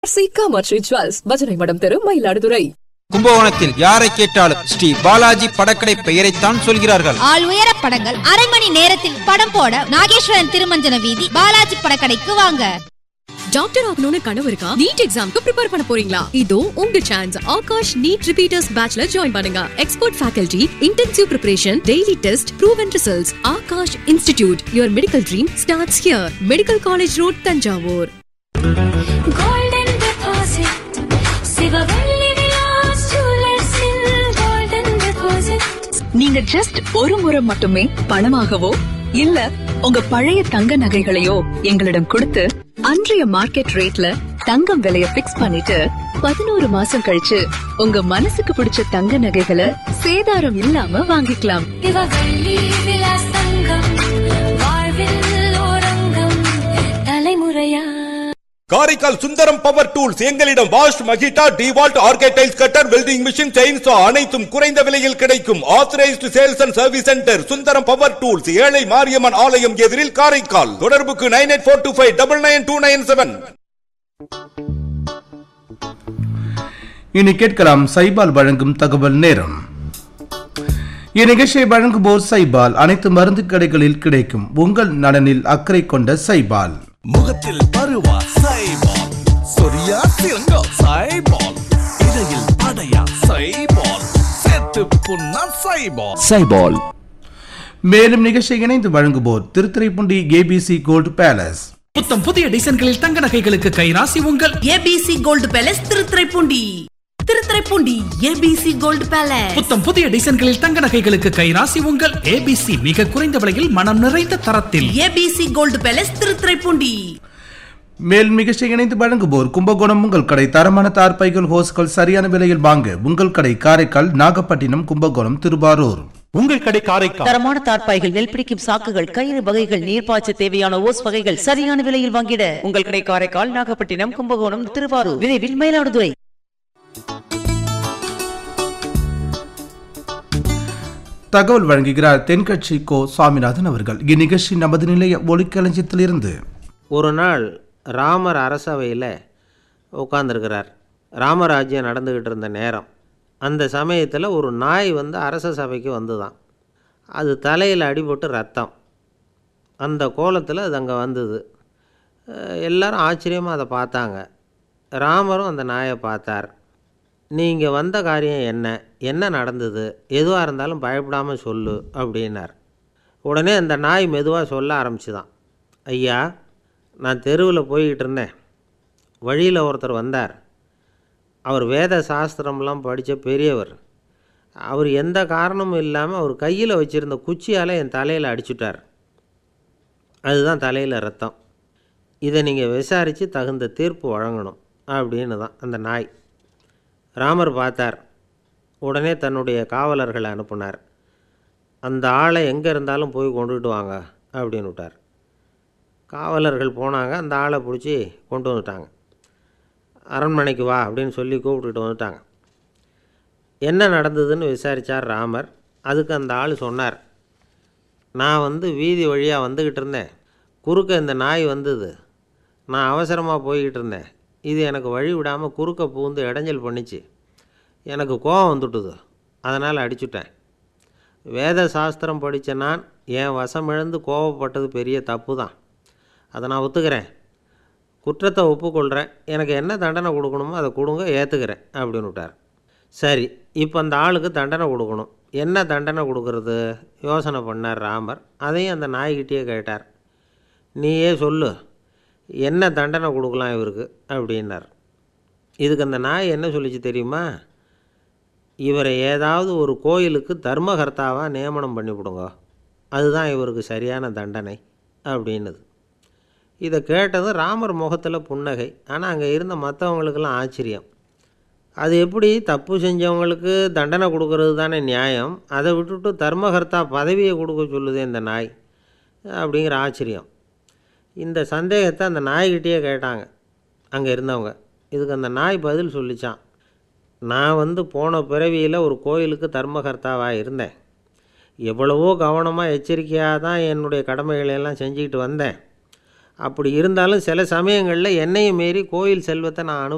C Kamakshi jewels பஜனை மடம் தெரு மயிலாடுதுறை கும்பகோணத்தில் யாரை கேட்டாலும் ஸ்ரீ பாலாஜி படக்கடை பெயரைத்தான் சொல்கிறார்கள் ஆள் உயர படங்கள் அரை மணி நேரத்தில் படம் போட நாகேஸ்வரன் திருமஞ்சன வீதி பாலாஜி படக்கடைக்கு வாங்க டாக்டர் ஆகணும்னு கனவு இருக்கா நீட் எக்ஸாம்க்கு ப்ரிப்பேர் பண்ண போறீங்களா இதோ உங்க சான்ஸ் ஆகாஷ் நீட் ரிப்பீட்டர்ஸ் பேட்ச்ல ஜாயின் பண்ணுங்க expert faculty intensive preparation daily test proven results Aakash institute your medical dream starts here medical college road Thanjavur golden deposit Sivavalli Vilas ஜுவல்லர்ஸில் golden deposit நீங்க ஜஸ்ட் ஒரு முறை மட்டுமே பணமாகவோ இல்ல உங்க பழைய தங்க நகைகளையோ எங்களிடம் கொடுத்து அன்றைய மார்க்கெட் ரேட்ல தங்கம் விலைய பிக்ஸ் பண்ணிட்டு பதினோரு மாசம் கழிச்சு உங்க மனசுக்கு பிடிச்ச தங்க நகைகளை சேதாரம் இல்லாம வாங்கிக்கலாம் சிவவள்ளி விலாஸ் தங்கம் வாழ்வில் ஓரங்கம் தலைமுறையா காரைக்கால் சுந்தரம் பவர் டூல்ஸ் எங்களிடம் வாஷ் Makita DeWalt RK tiles cutter welding machine chainsaw அனைத்தும் குறைந்த விலையில் கிடைக்கும் authorised sales and service centre Sundaram power tools ஏழை மாரியம்மன் ஆலயம் எதிரில் காரைக்கால் தொடர்புக்கு nine eight four two five double nine two nine seven இனி கேட்கலாம் சைபால் வழங்கும் தகவல் நேரம் இந்நிகழ்ச்சியை வழங்குவோர் சைபால் அனைத்து மருந்து கடைகளில் கிடைக்கும் உங்கள் நலனில் அக்கறை கொண்ட சைபால் முகத்தில் பருவா சைபால் சொரியா சிறங்கோ சைபால் இடையில் அடையா சைபால் செத்து புண்ணா சைபால் சைபால் மேலும் நிகழ்ச்சியை இணைந்து வழங்குவோர் திருத்துறைப்பூண்டி ஏபிசி கோல்டு பேலஸ் புத்தம் புதிய டிசைன்களில் தங்க நகைகளுக்கு கைராசி உங்கள் ABC gold palace Thiruthuraipoondi Thiruthuraipoondi ABC gold palace புத்தம் புதிய டிசைன்களில் தங்க நகைகளுக்கு கைராசி உங்கள் ஏபிசி மிக குறைந்த விலையில் மனம் நிறைந்த தரத்தில் ஏபிசி கோல்டு பேலஸ் திருத்துறைப்பூண்டி மேலும் நிகழ்ச்சியை இணைந்து வழங்குவோர் கும்பகோணம் உங்கள் கடை தரமான தார்பைகள் ஹோஸ்கள் சரியான விலையில் வாங்க உங்கள் கடை காரைக்கால் நாகப்பட்டினம் கும்பகோணம் திருவாரூர் உங்கள் கடை காரைக்கால் தரமான தார்ப்பாய்கள் நெல் பிடிக்கும் சாக்குகள் கயிறு வகைகள் நீர்ப்பாய்ச்ச தேவையான ஓஸ் வகைகள் சரியான விலையில் வாங்கிட உங்கள் கடை காரைக்கால் நாகப்பட்டினம் கும்பகோணம் திருவாரூர் விரைவில் மயிலாடுதுறை தகவல் வழங்குகிறார் தென்கட்சி கோ சுவாமிநாதன் அவர்கள் இந்நிகழ்ச்சி நமது நிலைய ஒளிக்களஞ்சியத்திலிருந்து ஒரு நாள் ராமர் அரசவையில் உட்காந்துருக்கிறார் ராமராஜ்யம் நடந்துக்கிட்டு இருந்த நேரம் அந்த சமயத்தில் ஒரு நாய் வந்து அரச சபைக்கு வந்துதான் அது தலையில் அடிபட்டு ரத்தம் அந்த கோலத்தில் அது அங்கே வந்தது அஹ் எல்லாரும் ஆச்சரியமாக அதை பார்த்தாங்க ராமரும் அந்த நாயை பார்த்தார் நீங்கள் வந்த காரியம் என்ன என்ன நடந்தது எதுவாக இருந்தாலும் பயப்படாமல் சொல்லு அப்படின்னார் உடனே அந்த நாய் மெதுவாக சொல்ல ஆரம்பிச்சுதான் ஐயா நான் தெருவில் போய்கிட்டு இருந்தேன் வழியில் ஒருத்தர் வந்தார் அவர் வேத சாஸ்திரம்லாம் படித்த பெரியவர் அவர் எந்த காரணமும் இல்லாமல் அவர் கையில் வச்சுருந்த குச்சியால் என் தலையில் அடிச்சுட்டார் அதுதான் தலையில் ரத்தம் இதை நீங்கள் விசாரித்து தகுந்த தீர்ப்பு வழங்கணும் அப்படின்னு தான் அந்த நாய் ராமர் பார்த்தார் உடனே தன்னுடைய காவலர்களை அனுப்புனார் அந்த ஆளை எங்கே இருந்தாலும் போய் கொண்டுகிட்டு வாங்க அப்படின்னு விட்டார் காவலர்கள் போனாங்க அந்த ஆளை பிடிச்சி கொண்டு வந்துட்டாங்க அரண்மனைக்கு வா அப்படின்னு சொல்லி கூப்பிட்டுட்டு வந்துட்டாங்க என்ன நடந்ததுன்னு விசாரித்தார் ராமர் அதுக்கு அந்த ஆள் சொன்னார் நான் வந்து வீதி வழியாக வந்துக்கிட்டு இருந்தேன் குறுக்க இந்த நாய் வந்தது நான் அவசரமாக போய்கிட்டு இருந்தேன் இது எனக்கு வழி விடாமல் குறுக்க பூந்து இடைஞ்சல் பண்ணிச்சு எனக்கு கோபம் வந்துட்டுது அதனால் அடிச்சுட்டேன் வேத சாஸ்திரம் படித்த நான் என் வசமிழந்து கோபப்பட்டது பெரிய தப்பு தான் அதை நான் ஒத்துக்கிறேன் குற்றத்தை ஒப்புக்கொள்கிறேன் எனக்கு என்ன தண்டனை கொடுக்கணுமோ அதை கொடுங்க ஏற்றுக்கிறேன் அப்படின்னு விட்டார் சரி இப்போ அந்த ஆளுக்கு தண்டனை கொடுக்கணும் என்ன தண்டனை கொடுக்கறது யோசனை பண்ணார் ராமர் அதையும் அந்த நாய்கிட்டேயே கேட்டார் நீயே சொல்லு என்ன தண்டனை கொடுக்கலாம் இவருக்கு அப்படின்னார் இதுக்கு அந்த நாய் என்ன சொல்லிச்சு தெரியுமா இவரை ஏதாவது ஒரு கோயிலுக்கு தர்மகர்த்தாவாக நியமனம் பண்ணிவிடுங்க அதுதான் இவருக்கு சரியான தண்டனை அப்படின்னுது இதை கேட்டதும் ராமர் முகத்தில் புன்னகை ஆனால் அங்கே இருந்த மற்றவங்களுக்கெல்லாம் ஆச்சரியம் அது எப்படி தப்பு செஞ்சவங்களுக்கு தண்டனை கொடுக்கறது தானே நியாயம் அதை விட்டுட்டு தர்மகர்த்தா பதவியை கொடுக்க சொல்லுது இந்த நாய் அப்படிங்கிற ஆச்சரியம் இந்த சந்தேகத்தை அந்த நாய்கிட்டேயே கேட்டாங்க அங்கே இருந்தவங்க இதுக்கு அந்த நாய் பதில் சொல்லிச்சான் நான் வந்து போன பிறவியில் ஒரு கோயிலுக்கு தர்மகர்த்தாவாக இருந்தேன் எவ்வளவோ கவனமாக எச்சரிக்கையாக தான் என்னுடைய கடமைகளை எல்லாம் செஞ்சுக்கிட்டு வந்தேன் அப்படி இருந்தாலும் சில சமயங்களில் என்னையும் மீறி கோயில் செல்வத்தை நான் அனு